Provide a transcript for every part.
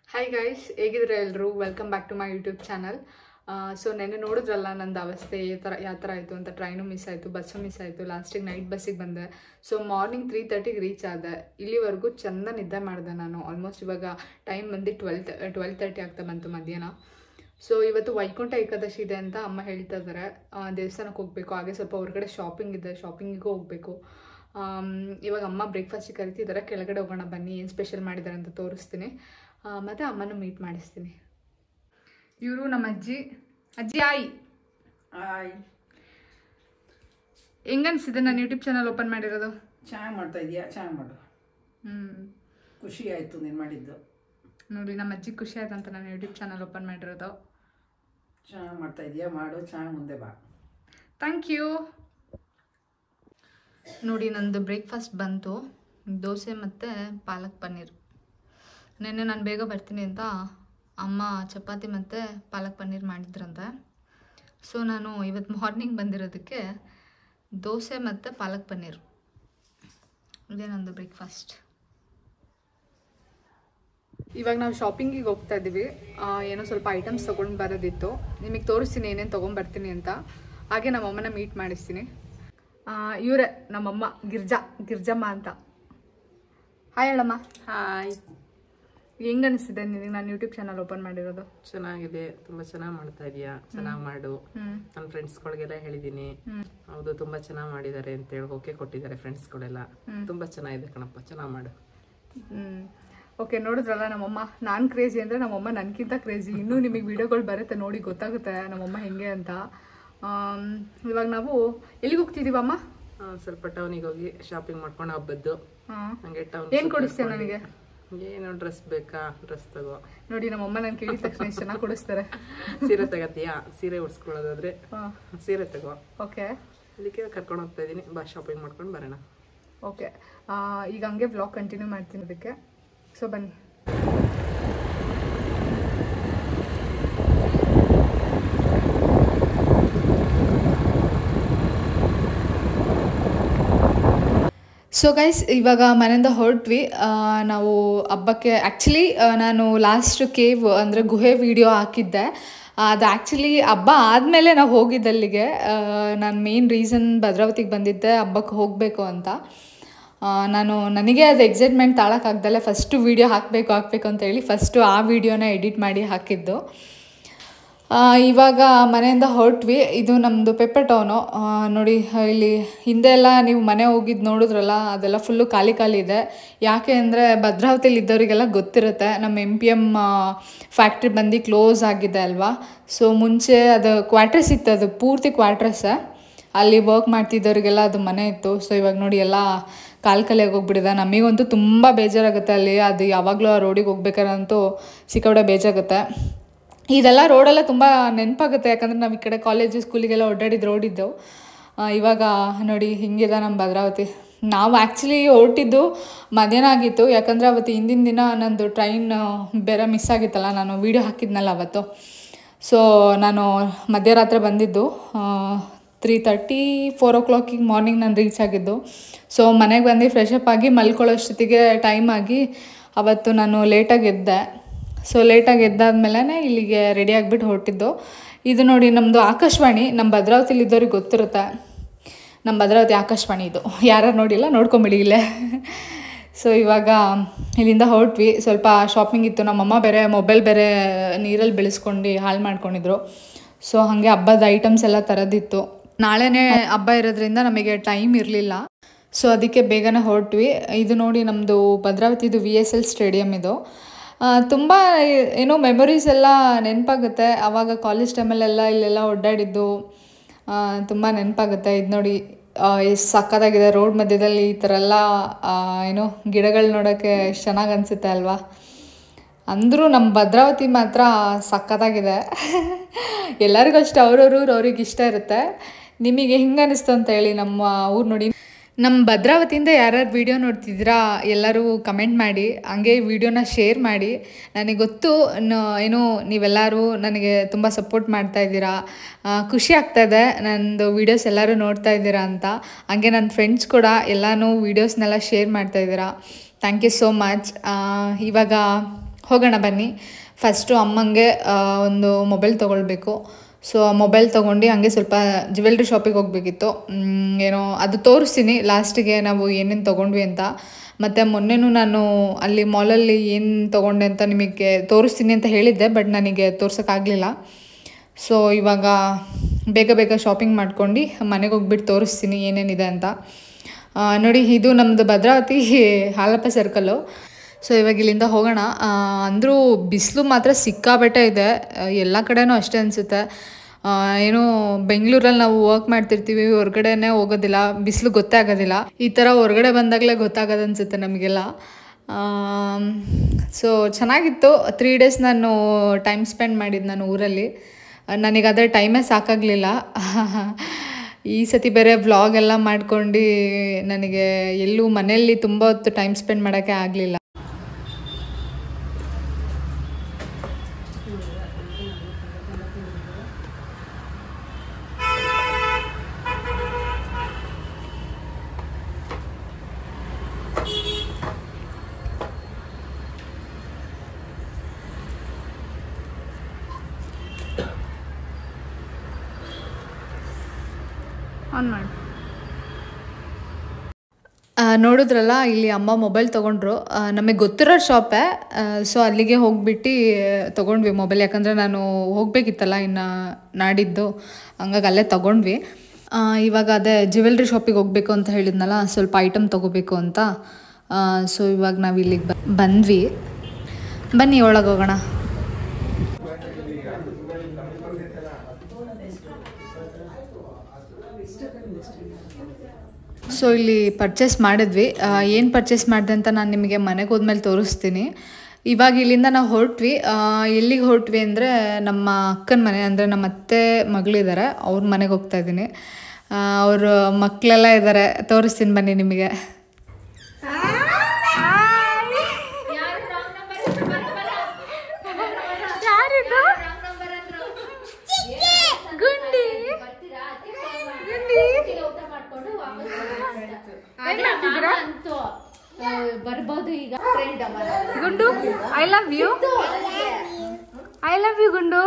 Hi guys ಹೇಗಿದ್ರೆ ಎಲ್ಲರೂ welcome back to my YouTube channel so ನೆನ್ನೆ ನೋಡಿದ್ರಲ್ಲ ನಂದು ಅವಸ್ಥೆ ಈ ಥರ ಯಾವ ಥರ ಆಯಿತು ಅಂತ ಟ್ರೈನು ಮಿಸ್ ಆಯಿತು ಬಸ್ಸು ಮಿಸ್ ಆಯಿತು ಲಾಸ್ಟಿಗೆ ನೈಟ್ ಬಸ್ಸಿಗೆ ಬಂದೆ ಸೊ ಮಾರ್ನಿಂಗ್ ತ್ರೀ ತರ್ಟಿಗೆ ರೀಚ್ ಆದೆ ಇಲ್ಲಿವರೆಗೂ ಚೆಂದ ನಿದ್ದೆ ಮಾಡಿದೆ ನಾನು ಆಲ್ಮೋಸ್ಟ್ ಇವಾಗ ಟೈಮ್ ಬಂದು ಟ್ವೆಲ್ ಟ್ವೆಲ್ ತರ್ಟಿ ಆಗ್ತಾ ಬಂತು ಮಧ್ಯಾಹ್ನ ಸೊ ಇವತ್ತು ವೈಕುಂಠ ಏಕಾದಶಿ ಇದೆ ಅಂತ ಅಮ್ಮ ಹೇಳ್ತಾ ಇದ್ದಾರೆ ಆ, ದೇವಸ್ಥಾನಕ್ಕೆ ಹೋಗಬೇಕು ಹಾಗೆ ಸ್ವಲ್ಪ ಹೊರಗಡೆ ಶಾಪಿಂಗ್ ಇದೆ ಶಾಪಿಂಗಿಗೂ ಹೋಗಬೇಕು ಇವಾಗ ಅಮ್ಮ ಬ್ರೇಕ್ಫಾಸ್ಟಿಗೆ ಕರಿತಿದ್ದಾರೆ ಕೆಳಗಡೆ ಹೋಗೋಣ ಬನ್ನಿ ಏನು ಸ್ಪೆಷಲ್ ಮಾಡಿದ್ದಾರೆ ಅಂತ ತೋರಿಸ್ತೀನಿ ಆ, ಮತ್ತೆ ಅಮ್ಮನ ಮೀಟ್ ಮಾಡಿಸ್ತೀನಿ ಇವರು ನಮ್ಮ ಅಜ್ಜಿ ಅಜ್ಜಿ ಆಯಿ ಹಾಯ್ ಹೆಂಗನ್ಸಿದೆ ನಾನು ಯೂಟ್ಯೂಬ್ ಚಾನಲ್ ಓಪನ್ ಮಾಡಿರೋದು ಚೆನ್ನಾಗಿ ಮಾಡ್ತಾ ಇದೀಯಾ ಚೆನ್ನಾಗಿ ಮಾಡು ಹ್ಞೂ ಖುಷಿ ಆಯಿತು ನೀನು ಮಾಡಿದ್ದು ನೋಡಿ ನಮ್ಮ ಅಜ್ಜಿ ಖುಷಿ ಆಯ್ತು ಅಂತ ನಾನು ಯೂಟ್ಯೂಬ್ ಚಾನಲ್ ಓಪನ್ ಮಾಡಿರೋದು ಚೆನ್ನಾಗಿ ಮಾಡ್ತಾ ಇದೀಯಾ ಮಾಡು ಚೆನ್ನಾಗಿ ಮುಂದೆ ಬಾ ಥ್ಯಾಂಕ್ ಯು ನೋಡಿ ನಂದು ಬ್ರೇಕ್ಫಾಸ್ಟ್ ಬಂತು ದೋಸೆ ಮತ್ತು ಪಾಲಕ್ ಪನ್ನೀರ್ ನೆನ್ನೆ ನಾನು ಬೇಗ ಬರ್ತೀನಿ ಅಂತ ಅಮ್ಮ ಚಪಾತಿ ಮತ್ತು ಪಾಲಕ್ ಪನ್ನೀರ್ ಮಾಡಿದ್ರಂತೆ ಸೊ ನಾನು ಇವತ್ತು ಮಾರ್ನಿಂಗ್ ಬಂದಿರೋದಕ್ಕೆ ದೋಸೆ ಮತ್ತು ಪಾಲಕ್ ಪನ್ನೀರ್ ಇದೇ ನಂದು ಬ್ರೇಕ್ಫಾಸ್ಟ್ ಇವಾಗ ನಾವು ಶಾಪಿಂಗಿಗೆ ಹೋಗ್ತಾ ಇದ್ದೀವಿ ಆ, ಏನೋ ಸ್ವಲ್ಪ ಐಟಮ್ಸ್ ತೊಗೊಂಡು ಬರೋದಿತ್ತು ನಿಮಗೆ ತೋರಿಸ್ತೀನಿ ಏನೇನು ತೊಗೊಂಬರ್ತೀನಿ ಅಂತ ಹಾಗೆ ನಮ್ಮಮ್ಮನ ಮೀಟ್ ಮಾಡಿಸ್ತೀನಿ ಇವರೇ ನಮ್ಮಮ್ಮ ಗಿರ್ಜಾ ಗಿರ್ಜಮ್ಮ ಅಂತ ಹಾಯ್ ಹೇಳಮ್ಮ ಹಾಯ್ ಹೆಂಗ್ ಅನಿಸ್ತಿದೆ ನಿನಗೆ ನಾನು ಯೂಟ್ಯೂಬ್ ಚಾನಲ್ ಓಪನ್ ಮಾಡಿರೋದು ಚೆನ್ನಾಗಿದೆ ತುಂಬಾ ಚೆನ್ನಾಗಿ ಮಾಡ್ತಾ ಇದೀಯಾ ಚೆನ್ನಾಗಿ ಮಾಡು ಹ್ಞೂ ನನ್ನ ಫ್ರೆಂಡ್ಸ್ಗಳಿಗೆಲ್ಲ ಹೇಳಿದೀನಿ ಹ್ಞೂ ಹೌದು ತುಂಬಾ ಚೆನ್ನಾಗಿ ಮಾಡಿದ್ದಾರೆ ಅಂತ ಹೇಳಿ ಓಕೆ ಕೊಟ್ಟಿದ್ದಾರೆ ಫ್ರೆಂಡ್ಸ್ಗಳೆಲ್ಲ ತುಂಬಾ ಚೆನ್ನಾಗಿದೆ ಕಣಪ್ಪ ಚೆನ್ನಾಗಿ ಮಾಡು ಹ್ಮ್ ಓಕೆ ನೋಡಿದ್ರಲ್ಲ ನಮ್ಮಮ್ಮ ನಾನು ಕ್ರೇಜಿ ಅಂದರೆ ನಮ್ಮಮ್ಮ ನನಗಿಂತ ಕ್ರೇಜಿ ಇನ್ನೂ ನಿಮಗೆ ವಿಡಿಯೋಗಳು ಬರುತ್ತೆ ನೋಡಿ ಗೊತ್ತಾಗುತ್ತೆ ನಮ್ಮಮ್ಮ ಹೆಂಗೆ ಅಂತ ಆಮ್, ಇವಾಗ ನಾವು ಎಲ್ಲಿಗೆ ಹೋಗ್ತಿದ್ದೀವಮ್ಮ ಆ, ಸ್ವಲ್ಪ ಟೌನಿಗೆ ಹೋಗಿ ಶಾಪಿಂಗ್ ಮಾಡ್ಕೊಂಡು ಹಬ್ಬದ್ದು ಹಾಂ ಹಂಗೆ ಟೌನ್ ಏನು ಕೊಡಿಸ್ತೀಯ ನನಗೆ ಏನು ಡ್ರೆಸ್ ಬೇಕಾ ಡ್ರೆಸ್ ತಗೋ ನೋಡಿ ನಮ್ಮಮ್ಮ ನಾನು ಕೇಳಿದ ತಕ್ಷಣ ಎಷ್ಟು ಚೆನ್ನಾಗಿ ಕೊಡಿಸ್ತಾರೆ ಸೀರೆ ತಗತ್ತೀಯಾ ಸೀರೆ ಉಡ್ಸ್ಕೊಳ್ಳೋದಾದ್ರೆ ಹಾಂ ಸೀರೆ ತಗೋ ಓಕೆ ಅದಕ್ಕೆ ಕರ್ಕೊಂಡು ಹೋಗ್ತಾ ಇದೀನಿ ಬಾ ಶಾಪಿಂಗ್ ಮಾಡ್ಕೊಂಡು ಬರೋಣ ಓಕೆ ಈಗ ಹಂಗೆ ವ್ಲಾಗ್ ಕಂಟಿನ್ಯೂ ಮಾಡ್ತೀನಿ ಅದಕ್ಕೆ ಸೊ ಬನ್ನಿ ಸೊ ಗೈಸ್ ಇವಾಗ ಮನೆಯಿಂದ ಹೊರಟ್ವಿ ಆ, ನಾವು ಹಬ್ಬಕ್ಕೆ ಆ್ಯಕ್ಚುಲಿ ನಾನು ಲಾಸ್ಟ್ ಕೇವ್ ಅಂದರೆ ಗುಹೆ ವಿಡಿಯೋ ಹಾಕಿದ್ದೆ ಅದು ಆ್ಯಕ್ಚುಲಿ ಹಬ್ಬ ಆದಮೇಲೆ ನಾವು ಹೋಗಿದ್ದಲ್ಲಿಗೆ ನಾನು ಮೇನ್ ರೀಸನ್ ಭದ್ರಾವತಿಗೆ ಬಂದಿದ್ದೆ ಹಬ್ಬಕ್ಕೆ ಹೋಗಬೇಕು ಅಂತ ಆ, ನಾನು ನನಗೆ ಅದು ಎಕ್ಸೈಟ್ಮೆಂಟ್ ತಾಳಕ್ಕಾಗ್ದಲ್ಲೇ ಫಸ್ಟು ವೀಡಿಯೋ ಹಾಕಬೇಕು ಹಾಕಬೇಕು ಅಂತ ಹೇಳಿ ಫಸ್ಟು ಆ ವಿಡಿಯೋನ ಎಡಿಟ್ ಮಾಡಿ ಹಾಕಿದ್ದು ಆ, ಇವಾಗ ಮನೆಯಿಂದ ಹೊರಟ್ವಿ ಇದು ನಮ್ಮದು ಪೆಪ್ಪರ್ ಟೌನು ಆ, ನೋಡಿ ಇಲ್ಲಿ ಹಿಂದೆ ಎಲ್ಲ ನೀವು ಮನೆ ಹೋಗಿದ್ದು ನೋಡಿದ್ರಲ್ಲ ಅದೆಲ್ಲ ಫುಲ್ಲು ಖಾಲಿ ಖಾಲಿ ಇದೆ ಯಾಕೆ ಅಂದರೆ ಭದ್ರಾವತಿಲಿ ಇದ್ದವರಿಗೆಲ್ಲ ಗೊತ್ತಿರುತ್ತೆ ನಮ್ಮ ಎಮ್ ಪಿ ಎಮ್ ಫ್ಯಾಕ್ಟ್ರಿ ಬಂದು ಕ್ಲೋಸ್ ಆಗಿದೆ ಅಲ್ವಾ ಸೊ ಮುಂಚೆ ಅದು ಕ್ವಾರ್ಟರ್ಸ್ ಇತ್ತು ಅದು ಪೂರ್ತಿ ಕ್ವಾರ್ಟರ್ಸೇ ಅಲ್ಲಿ ವರ್ಕ್ ಮಾಡ್ತಿದ್ದವರಿಗೆಲ್ಲ ಅದು ಮನೆ ಇತ್ತು ಸೊ ಇವಾಗ ನೋಡಿ ಎಲ್ಲ ಕಾಲು ಕಲೆಯಾಗಿ ಹೋಗ್ಬಿಟ್ಟಿದೆ ನಮಗಂತೂ ತುಂಬ ಬೇಜಾರಾಗುತ್ತೆ ಅಲ್ಲಿ ಅದು ಯಾವಾಗಲೂ ಆ ರೋಡಿಗೆ ಹೋಗ್ಬೇಕಾರಂತೂ ಸಿಕ್ಕಾಪಟ್ಟೆ ಬೇಜಾಗುತ್ತೆ ಇದೆಲ್ಲ ರೋಡೆಲ್ಲ ತುಂಬ ನೆನಪಾಗುತ್ತೆ ಯಾಕಂದರೆ ನಾವು ಈ ಕಡೆ ಕಾಲೇಜು ಸ್ಕೂಲಿಗೆಲ್ಲ ಓಡಾಡಿದ್ದು ರೋಡ್ ಇದ್ದವು ಆ, ಇವಾಗ ನೋಡಿ ಹಿಂಗಿದೆ ನಮ್ಮ ಭದ್ರಾವತಿ ನಾವು ಆ್ಯಕ್ಚುಲಿ ಹೊರಟಿದ್ದು ಮಧ್ಯಾಹ್ನ ಆಗಿತ್ತು ಯಾಕಂದರೆ ಅವತ್ತು ಹಿಂದಿನ ದಿನ ನಂದು ಟ್ರೈನ್ ಬೇರೆ ಮಿಸ್ ಆಗಿತ್ತಲ್ಲ ನಾನು ವೀಡಿಯೋ ಹಾಕಿದ್ನಲ್ಲ ಅವತ್ತು ಸೊ ನಾನು ಮಧ್ಯರಾತ್ರಿ ಬಂದಿದ್ದು ತ್ರೀ ತರ್ಟಿ ಫೋರ್ ಓ ಕ್ಲಾಕಿಗೆ ಮಾರ್ನಿಂಗ್ ನಾನು ರೀಚ್ ಆಗಿದ್ದು ಸೊ ಮನೆಗೆ ಬಂದು ಫ್ರೆಶ್ ಅಪ್ ಆಗಿ ಮಲ್ಕೊಳ್ಳೋಷ್ಟೊತ್ತಿಗೆ ಟೈಮ್ ಆಗಿ ಅವತ್ತು ನಾನು ಲೇಟಾಗಿ ಎದ್ದೆ ಸೊ ಲೇಟಾಗಿ ಎದ್ದಾದ್ಮೇಲೆ ಇಲ್ಲಿಗೆ ರೆಡಿ ಆಗಿಬಿಟ್ಟು ಹೊರಟಿದ್ದು ಇದು ನೋಡಿ ನಮ್ಮದು ಆಕಾಶವಾಣಿ ನಮ್ಮ ಭದ್ರಾವತಿಲಿ ಇದ್ದವ್ರಿಗೆ ಗೊತ್ತಿರುತ್ತೆ ನಮ್ಮ ಭದ್ರಾವತಿ ಆಕಾಶವಾಣಿ ಇದು ಯಾರು ನೋಡಿಲ್ಲ ನೋಡ್ಕೊಂಬಿಡಿ ಇಲ್ಲೇ ಸೊ ಇವಾಗ ಇಲ್ಲಿಂದ ಹೊರಟ್ವಿ ಸ್ವಲ್ಪ ಶಾಪಿಂಗ್ ಇತ್ತು ನಮ್ಮಮ್ಮ ಬೇರೆ ಮೊಬೈಲ್ ಬೇರೆ ನೀರಲ್ಲಿ ಬೆಳೆಸ್ಕೊಂಡು ಹಾಳು ಮಾಡ್ಕೊಂಡಿದ್ರು ಸೊ ಹಾಗೆ ಹಬ್ಬದ ಐಟಮ್ಸ್ ಎಲ್ಲ ತರೋದಿತ್ತು ನಾಳೆನೇ ಹಬ್ಬ ಇರೋದ್ರಿಂದ ನಮಗೆ ಟೈಮ್ ಇರಲಿಲ್ಲ ಸೊ ಅದಕ್ಕೆ ಬೇಗನೆ ಹೊರಟ್ವಿ ಇದು ನೋಡಿ ನಮ್ಮದು ಭದ್ರಾವತಿದು ವಿ ಎಸ್ ಎಲ್ ಸ್ಟೇಡಿಯಂ ಇದು ತುಂಬ ಏನೋ ಮೆಮೊರೀಸ್ ಎಲ್ಲ ನೆನಪಾಗುತ್ತೆ ಆವಾಗ ಕಾಲೇಜ್ ಟೈಮಲ್ಲೆಲ್ಲ ಇಲ್ಲೆಲ್ಲ ಓಡಾಡಿದ್ದು ತುಂಬ ನೆನಪಾಗುತ್ತೆ ಇದು ನೋಡಿ ಎಷ್ಟು ಸಕ್ಕತ್ತಾಗಿದೆ ರೋಡ್ ಮಧ್ಯದಲ್ಲಿ ಈ ಥರ ಎಲ್ಲ ಆ, ಏನು ಗಿಡಗಳು ನೋಡೋಕ್ಕೆ ಎಷ್ಟು ಚೆನ್ನಾಗಿ ಅನಿಸುತ್ತೆ ಅಲ್ವಾ ಅಂದರೂ ನಮ್ಮ ಭದ್ರಾವತಿ ಮಾತ್ರ ಸಖತ್ತಾಗಿದೆ ಎಲ್ಲರಿಗೂ ಅಷ್ಟೇ ಅವ್ರವ್ರ ಊರು ಅವ್ರಿಗೆ ಇಷ್ಟ ಇರುತ್ತೆ ನಿಮಗೆ ಹೆಂಗೆ ಅನಿಸ್ತು ಅಂತ ಹೇಳಿ ನಮ್ಮ ಊರು ನೋಡಿ ನಮ್ಮ ಭದ್ರಾವತಿಯಿಂದ ಯಾರ್ಯಾರು ವಿಡಿಯೋ ನೋಡ್ತಿದ್ದೀರಾ ಎಲ್ಲರೂ ಕಮೆಂಟ್ ಮಾಡಿ ಹಂಗೆ ವಿಡಿಯೋನ ಶೇರ್ ಮಾಡಿ ನನಗೆ ಗೊತ್ತು ನ- ಏನು ನೀವೆಲ್ಲರೂ ನನಗೆ ತುಂಬ ಸಪೋರ್ಟ್ ಮಾಡ್ತಾ ಇದ್ದೀರಾ ಆ, ಖುಷಿ ಆಗ್ತಾಯಿದೆ ನಂದು ವೀಡಿಯೋಸ್ ಎಲ್ಲರೂ ನೋಡ್ತಾ ಇದ್ದೀರಾ ಅಂತ ಹಂಗೆ ನನ್ನ ಫ್ರೆಂಡ್ಸ್ ಕೂಡ ಎಲ್ಲನೂ ವೀಡಿಯೋಸ್ನೆಲ್ಲ ಶೇರ್ ಮಾಡ್ತಾ ಇದ್ದೀರಾ ಥ್ಯಾಂಕ್ ಯು ಸೋ ಮಚ್ ಇವಾಗ ಹೋಗೋಣ ಬನ್ನಿ ಫಸ್ಟು ಅಮ್ಮಂಗೆ ಆ, ಒಂದು ಮೊಬೈಲ್ ತೊಗೊಳ್ಬೇಕು ಸೊ ಆ ಮೊಬೈಲ್ ತೊಗೊಂಡು ಹಂಗೆ ಸ್ವಲ್ಪ ಜ್ಯುವೆಲ್ರಿ ಶಾಪಿಗೆ ಹೋಗಬೇಕಿತ್ತು ಏನೋ ಅದು ತೋರಿಸ್ತೀನಿ ಲಾಸ್ಟಿಗೆ ನಾವು ಏನೇನು ತೊಗೊಂಡ್ವಿ ಅಂತ ಮತ್ತು ಮೊನ್ನೆನೂ ನಾನು ಅಲ್ಲಿ ಮಾಲಲ್ಲಿ ಏನು ತೊಗೊಂಡೆ ಅಂತ ನಿಮಗೆ ತೋರಿಸ್ತೀನಿ ಅಂತ ಹೇಳಿದ್ದೆ ಬಟ್ ನನಗೆ ತೋರ್ಸೋಕ್ಕಾಗಲಿಲ್ಲ ಸೊ ಇವಾಗ ಬೇಗ ಬೇಗ ಶಾಪಿಂಗ್ ಮಾಡ್ಕೊಂಡು ಮನೆಗೆ ಹೋಗ್ಬಿಟ್ಟು ತೋರಿಸ್ತೀನಿ ಏನೇನಿದೆ ಅಂತ ಆ, ನೋಡಿ ಇದು ನಮ್ಮದು ಭದ್ರಾವತಿ ಹಾಲಪ್ಪ ಸರ್ಕಲ್ಲು ಸೊ ಇವಾಗ ಇಲ್ಲಿಂದ ಹೋಗೋಣ ಅಂದರೂ ಬಿಸಿಲು ಮಾತ್ರ ಸಿಕ್ಕಾಬಟ್ಟೆ ಇದೆ ಆ, ಎಲ್ಲ ಕಡೆನೂ ಅಷ್ಟೇ ಅನಿಸುತ್ತೆ ಏನು ಬೆಂಗಳೂರಲ್ಲಿ ನಾವು ವರ್ಕ್ ಮಾಡ್ತಿರ್ತೀವಿ ಹೊರಗಡೆನೇ ಹೋಗೋದಿಲ್ಲ ಬಿಸಿಲು ಗೊತ್ತೇ ಆಗೋದಿಲ್ಲ ಈ ಥರ ಹೊರಗಡೆ ಬಂದಾಗಲೇ ಗೊತ್ತಾಗೋದು ಅನಿಸುತ್ತೆ ನಮಗೆಲ್ಲ ಸೊ ಚೆನ್ನಾಗಿತ್ತು ತ್ರೀ ಡೇಸ್ ನಾನು ಟೈಮ್ ಸ್ಪೆಂಡ್ ಮಾಡಿದ್ದು ನಾನು ಊರಲ್ಲಿ ನನಗೆ ಅದೇ ಟೈಮೇ ಸಾಕಾಗಲಿಲ್ಲ ಈ ಸತಿ ಬೇರೆ ವ್ಲಾಗ್ ಎಲ್ಲ ಮಾಡ್ಕೊಂಡು ನನಗೆ ಎಲ್ಲೂ ಮನೆಯಲ್ಲಿ ತುಂಬ ಹೊತ್ತು ಟೈಮ್ ಸ್ಪೆಂಡ್ ಮಾಡೋಕ್ಕೆ ಆಗಲಿಲ್ಲ ಆನ್ ಮಾಡಿ ನೋಡಿದ್ರಲ್ಲ ಇಲ್ಲಿ ಅಮ್ಮ ಮೊಬೈಲ್ ತೊಗೊಂಡ್ರು ನಮಗೆ ಗೊತ್ತಿರೋ ಶಾಪೇ ಸೊ ಅಲ್ಲಿಗೆ ಹೋಗ್ಬಿಟ್ಟು ತೊಗೊಂಡ್ವಿ ಮೊಬೈಲ್ ಯಾಕಂದರೆ ನಾನು ಹೋಗಬೇಕಿತ್ತಲ್ಲ ಇನ್ನು ನಾಡಿದ್ದು ಹಂಗಾಗಿ ಅಲ್ಲೇ ತೊಗೊಂಡ್ವಿ ಆ, ಇವಾಗ ಅದೇ ಜ್ಯುವೆಲ್ರಿ ಶಾಪಿಗೆ ಹೋಗಬೇಕು ಅಂತ ಹೇಳಿದ್ನಲ್ಲ ಸ್ವಲ್ಪ ಐಟಮ್ ತೊಗೋಬೇಕು ಅಂತ ಸೊ ಇವಾಗ ನಾವು ಇಲ್ಲಿಗೆ ಬ ಬಂದ್ವಿ ಬನ್ನಿ ಒಳಗೆ ಹೋಗೋಣ ಸೊ ಇಲ್ಲಿ ಪರ್ಚೇಸ್ ಮಾಡಿದ್ವಿ ಏನು ಪರ್ಚೇಸ್ ಮಾಡಿದೆ ಅಂತ ನಾನು ನಿಮಗೆ ಮನೆಗೆ ಹೋದ್ಮೇಲೆ ತೋರಿಸ್ತೀನಿ ಇವಾಗ ಇಲ್ಲಿಂದ ನಾವು ಹೊರಟ್ವಿ ಎಲ್ಲಿಗೆ ಹೊರಟ್ವಿ ಅಂದರೆ ನಮ್ಮ ಅಕ್ಕನ ಮನೆ ಅಂದರೆ ನಮ್ಮ ಅತ್ತೆ ಮಗಳಿದ್ದಾರೆ ಅವ್ರ ಮನೆಗೆ ಹೋಗ್ತಾ ಇದ್ದೀನಿ ಅವ್ರ ಮಕ್ಕಳೆಲ್ಲ ಇದ್ದಾರೆ ತೋರಿಸ್ತೀನಿ ಬನ್ನಿ ನಿಮಗೆ ಬರ್ಬೋದು ಈಗ friend Gundu I love you I love you Gundu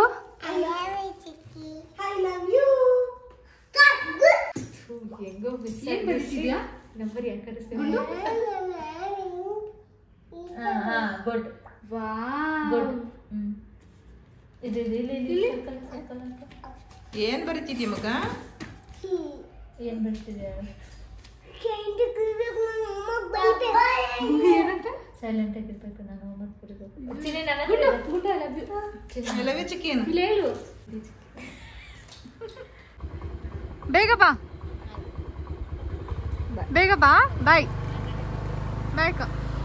number ಯಾಕೆ ಗುಡ್ ಗುಡ್ ಇದು ಇದು ಇಲ್ಲಿ ಇಲ್ಲಿ circle, circle ಅಂತ. ಏನ್ ಬರೀತಿದ್ಯ ಮಗ ಏನ್ ಬರ್ತಿದೆ ಸೈಲೆಂಟ್ ಆಗಿರ್ಬೇಕು ನಾನು ಹೋಮ್ವರ್ಕ್ ಬರೀಬೇಕು ಚಿನ್ನಿ ನನ್ನ ಎಲ್ಲವೇ ಚಿಕ್ಕೇನು ಇಲ್ಲಿ ಹೇಳು ಬೇಗ ಬಾ ಬೇಗ ಬಾ ಬಾಯ್ ಬಾಯ್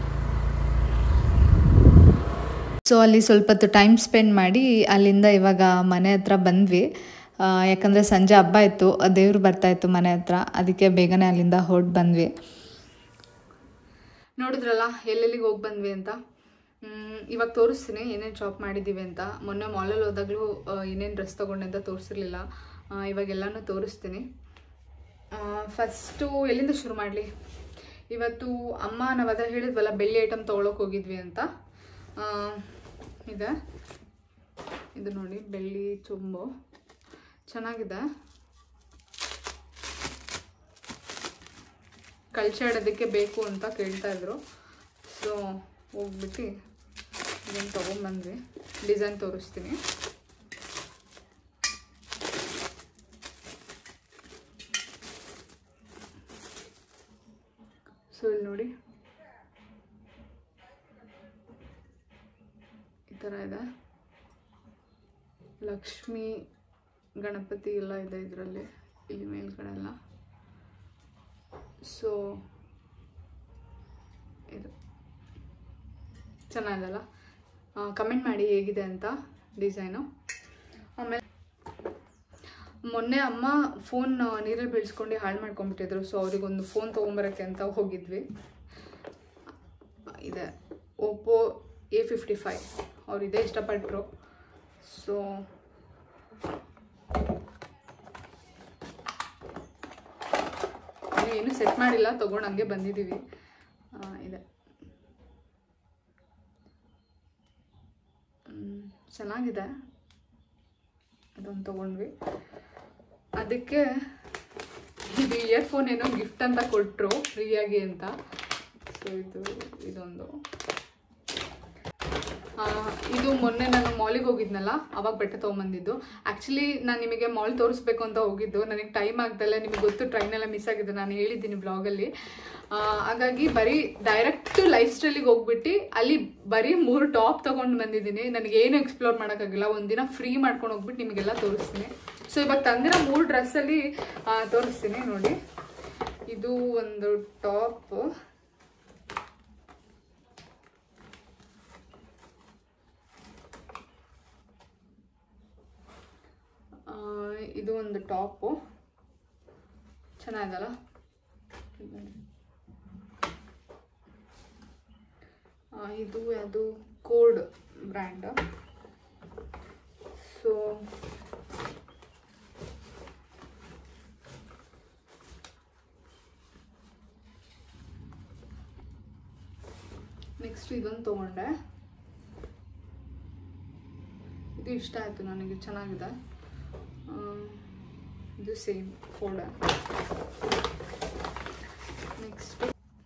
ಸೊ ಅಲ್ಲಿ ಸ್ವಲ್ಪ ಹೊತ್ತು ಟೈಮ್ ಸ್ಪೆಂಡ್ ಮಾಡಿ ಅಲ್ಲಿಂದ ಇವಾಗ ಮನೆ ಹತ್ರ ಬಂದ್ವಿ ಆ, ಯಾಕಂದರೆ ಸಂಜೆ ಹಬ್ಬ ಇತ್ತು ದೇವ್ರು ಬರ್ತಾಯಿತ್ತು ಮನೆ ಹತ್ರ ಅದಕ್ಕೆ ಬೇಗನೆ ಅಲ್ಲಿಂದ ಹೊರಟು ಬಂದ್ವಿ ನೋಡಿದ್ರಲ್ಲ ಎಲ್ಲೆಲ್ಲಿಗೆ ಹೋಗಿ ಬಂದ್ವಿ ಅಂತ ಮ್, ಇವಾಗ ತೋರಿಸ್ತೀನಿ ಏನೇನು ಶಾಪ್ ಮಾಡಿದ್ದೀವಿ ಅಂತ ಮೊನ್ನೆ ಮಾಲಲ್ಲಿ ಹೋದಾಗಲೂ ಏನೇನು ಡ್ರೆಸ್ ತೊಗೊಂಡೆ ಅಂತ ತೋರಿಸಿರ್ಲಿಲ್ಲ ಇವಾಗ ಎಲ್ಲನೂ ತೋರಿಸ್ತೀನಿ ಫಸ್ಟು ಎಲ್ಲಿಂದ ಶುರು ಮಾಡಲಿ ಇವತ್ತು ಅಮ್ಮ ನಾವು ಅದೇ ಹೇಳಿದ್ವಲ್ಲ ಬೆಳ್ಳಿ ಐಟಮ್ ತೊಗೊಳಕ್ಕೆ ಹೋಗಿದ್ವಿ ಅಂತ ಆ, ಇದೆ ಇದು ನೋಡಿ ಬೆಳ್ಳಿ ಚೊಂಬು ಚೆನ್ನಾಗಿದೆ ಕಳ್ಸಾಡೋದಕ್ಕೆ ಬೇಕು ಅಂತ ಕೇಳ್ತಾ ಇದ್ರು ಸೊ ಹೋಗ್ಬಿಟ್ಟು ಇದನ್ನು ತೊಗೊಂಬಂದ್ವಿ ಡಿಸೈನ್ ತೋರಿಸ್ತೀನಿ ಸೊ ಇಲ್ಲಿ ನೋಡಿ ಈ ಥರ ಇದೆ ಲಕ್ಷ್ಮಿ ಗಣಪತಿ ಎಲ್ಲ ಇದೆ ಇದರಲ್ಲಿ ಇಲ್ಲಿ ಮೇಲ್ಗಡೆ ಎಲ್ಲ ಸೊ ಇದು ಚೆನ್ನಾಗಲ್ಲ ಕಮೆಂಟ್ ಮಾಡಿ ಹೇಗಿದೆ ಅಂತ ಡಿಸೈನು ಆಮೇಲೆ ಮೊನ್ನೆ ಅಮ್ಮ ಫೋನ್ ನೀರಲ್ಲಿ ಬೀಳ್ಸ್ಕೊಂಡು ಹಾಳು ಮಾಡ್ಕೊಂಡ್ಬಿಟ್ಟಿದ್ರು ಸೊ ಅವ್ರಿಗೊಂದು ಫೋನ್ ತೊಗೊಂಬರೋಕ್ಕೆ ಅಂತ ಹೋಗಿದ್ವಿ ಇದೆ ಓಪೋ ಎ ಫಿಫ್ಟಿ ಫೈವ್ ಅವ್ರು ಇದೇ ಇಷ್ಟಪಟ್ಟರು ಸೊ ಏನು ಸೆಟ್ ಮಾಡಿಲ್ಲ ತೊಗೊಂಡು ಹಂಗೆ ಬಂದಿದ್ದೀವಿ ಆ, ಇದೆ ಚೆನ್ನಾಗಿದೆ ಅದೊಂದು ತೊಗೊಂಡ್ವಿ ಅದಕ್ಕೆ ಇದು ಇಯರ್ಫೋನ್ ಏನೋ ಗಿಫ್ಟ್ ಅಂತ ಕೊಟ್ಟರು ಫ್ರೀಯಾಗಿ ಅಂತ ಸೊ ಇದು ಇದೊಂದು ಆ, ಇದು ಮೊನ್ನೆ ನಾನು ಮಾಲಿಗೆ ಹೋಗಿದ್ನಲ್ಲ ಅವಾಗ ಬಟ್ಟೆ ತೊಗೊಂಬಂದಿದ್ದು ಆ್ಯಕ್ಚುಲಿ ನಾನು ನಿಮಗೆ ಮಾಲ್ ತೋರಿಸ್ಬೇಕು ಅಂತ ಹೋಗಿದ್ದು ನನಗೆ ಟೈಮ್ ಆಗ್ದಲ್ಲ ನಿಮಗೆ ಗೊತ್ತು ಟ್ರೈನೆಲ್ಲ ಮಿಸ್ ಆಗಿದೆ ನಾನು ಹೇಳಿದ್ದೀನಿ ಬ್ಲಾಗಲ್ಲಿ ಹಾಗಾಗಿ ಬರೀ ಡೈರೆಕ್ಟ್ ಲೈಫ್ ಸ್ಟೈಲಿಗೆ ಹೋಗ್ಬಿಟ್ಟು ಅಲ್ಲಿ ಬರೀ ಮೂರು ಟಾಪ್ ತೊಗೊಂಡು ಬಂದಿದ್ದೀನಿ ನನಗೆ ಏನು ಎಕ್ಸ್ಪ್ಲೋರ್ ಮಾಡೋಕ್ಕಾಗಿಲ್ಲ ಒಂದಿನ ಫ್ರೀ ಮಾಡ್ಕೊಂಡು ಹೋಗ್ಬಿಟ್ಟು ನಿಮಗೆಲ್ಲ ತೋರಿಸ್ತೀನಿ ಸೊ ಇವಾಗ ತಂದಿರೋ ಮೂರು ಡ್ರೆಸ್ಸಲ್ಲಿ ತೋರಿಸ್ತೀನಿ ನೋಡಿ ಇದು ಒಂದು ಟಾಪ್ ಆ, ಇದು ಒಂದು ಟಾಪು ಚೆನ್ನಾಗಲ್ಲ ಆ, ಇದು ಯಾವುದು ಕೋಡ್ ಬ್ರ್ಯಾಂಡ್ ಸೊ ನೆಕ್ಸ್ಟ್ ಇದೊಂದು ತೊಗೊಂಡೆ ಇದು ಇಷ್ಟ ಆಯಿತು ನನಗೆ ಚೆನ್ನಾಗಿದೆ ಆ, ಇದು ಸೇಮ್ ಕೋಡ ನೆಕ್ಸ್ಟ್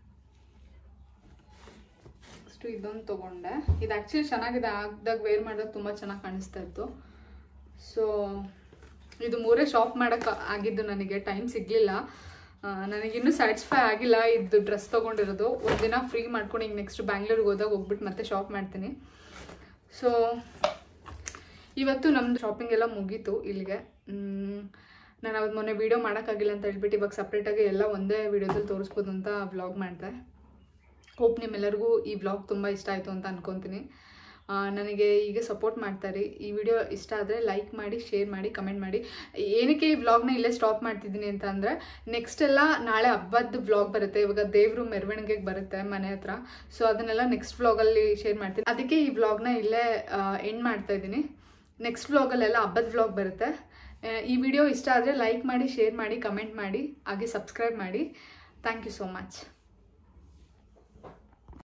ನೆಕ್ಸ್ಟ್ ಇದೊಂದು ತೊಗೊಂಡೆ ಇದು ಆ್ಯಕ್ಚುಲಿ ಚೆನ್ನಾಗಿದೆ ಆಗ್ದಾಗ ವೇರ್ ಮಾಡಿದಾಗ ತುಂಬ ಚೆನ್ನಾಗಿ ಕಾಣಿಸ್ತಾ ಇತ್ತು ಸೊ ಇದು ಮೂರೇ ಶಾಪ್ ಮಾಡೋಕ್ಕೆ ಆಗಿದ್ದು ನನಗೆ ಟೈಮ್ ಸಿಗಲಿಲ್ಲ ನನಗಿನ್ನೂ ಸ್ಯಾಟಿಸ್ಫೈ ಆಗಿಲ್ಲ ಇದು ಡ್ರೆಸ್ ತೊಗೊಂಡಿರೋದು ಒಂದಿನ ಫ್ರೀ ಮಾಡ್ಕೊಂಡು ಈಗ ನೆಕ್ಸ್ಟ್ ಬ್ಯಾಂಗ್ಳೂರಿಗೆ ಹೋದಾಗ ಹೋಗ್ಬಿಟ್ಟು ಮತ್ತೆ ಶಾಪ್ ಮಾಡ್ತೀನಿ ಸೊ ಇವತ್ತು ನಮ್ಮದು ಶಾಪಿಂಗ್ ಎಲ್ಲ ಮುಗೀತು ಇಲ್ಲಿಗೆ ನಾನು ಅವತ್ತು ಮೊನ್ನೆ ವೀಡಿಯೋ ಮಾಡೋಕ್ಕಾಗಿಲ್ಲ ಅಂತ ಹೇಳ್ಬಿಟ್ಟು ಇವಾಗ ಸಪ್ರೇಟಾಗಿ ಎಲ್ಲ ಒಂದೇ ವೀಡಿಯೋದಲ್ಲಿ ತೋರಿಸ್ಬೋದು ಅಂತ ವ್ಲಾಗ್ ಮಾಡಿದೆ ಹೋಪ್ ನಿಮ್ಮೆಲ್ಲರಿಗೂ ಈ ವ್ಲಾಗ್ ತುಂಬ ಇಷ್ಟ ಆಯಿತು ಅಂತ ಅನ್ಕೊತೀನಿ ಆ, ನನಗೆ ಈಗ ಸಪೋರ್ಟ್ ಮಾಡ್ತಾರೆ ಈ ವಿಡಿಯೋ ಇಷ್ಟ ಆದರೆ ಲೈಕ್ ಮಾಡಿ ಶೇರ್ ಮಾಡಿ ಕಮೆಂಟ್ ಮಾಡಿ ಏನಕ್ಕೆ ಈ ವ್ಲಾಗ್ನ ಇಲ್ಲೇ ಸ್ಟಾಪ್ ಮಾಡ್ತಿದ್ದೀನಿ ಅಂತ ಅಂದರೆ ನೆಕ್ಸ್ಟ್ ಎಲ್ಲ ನಾಳೆ ಹಬ್ಬದ ವ್ಲಾಗ್ ಬರುತ್ತೆ ಇವಾಗ ದೇವರು ಮೆರವಣಿಗೆಗೆ ಬರುತ್ತೆ ಮನೆ ಹತ್ರ ಸೊ ಅದನ್ನೆಲ್ಲ ನೆಕ್ಸ್ಟ್ ವ್ಲಾಗಲ್ಲಿ ಶೇರ್ ಮಾಡ್ತೀನಿ ಅದಕ್ಕೆ ಈ ವ್ಲಾಗ್ನ ಇಲ್ಲೇ ಎಂಡ್ ಮಾಡ್ತಾ ಇದ್ದೀನಿ ನೆಕ್ಸ್ಟ್ ವ್ಲಾಗಲ್ಲೆಲ್ಲ ಹಬ್ಬದ ವ್ಲಾಗ್ ಬರುತ್ತೆ ಆ, ಈ ವಿಡಿಯೋ ಇಷ್ಟ ಆದರೆ ಲೈಕ್ ಮಾಡಿ ಶೇರ್ ಮಾಡಿ ಕಮೆಂಟ್ ಮಾಡಿ ಹಾಗೆ ಸಬ್ಸ್ಕ್ರೈಬ್ ಮಾಡಿ ಥ್ಯಾಂಕ್ ಯು ಸೋ ಮಚ್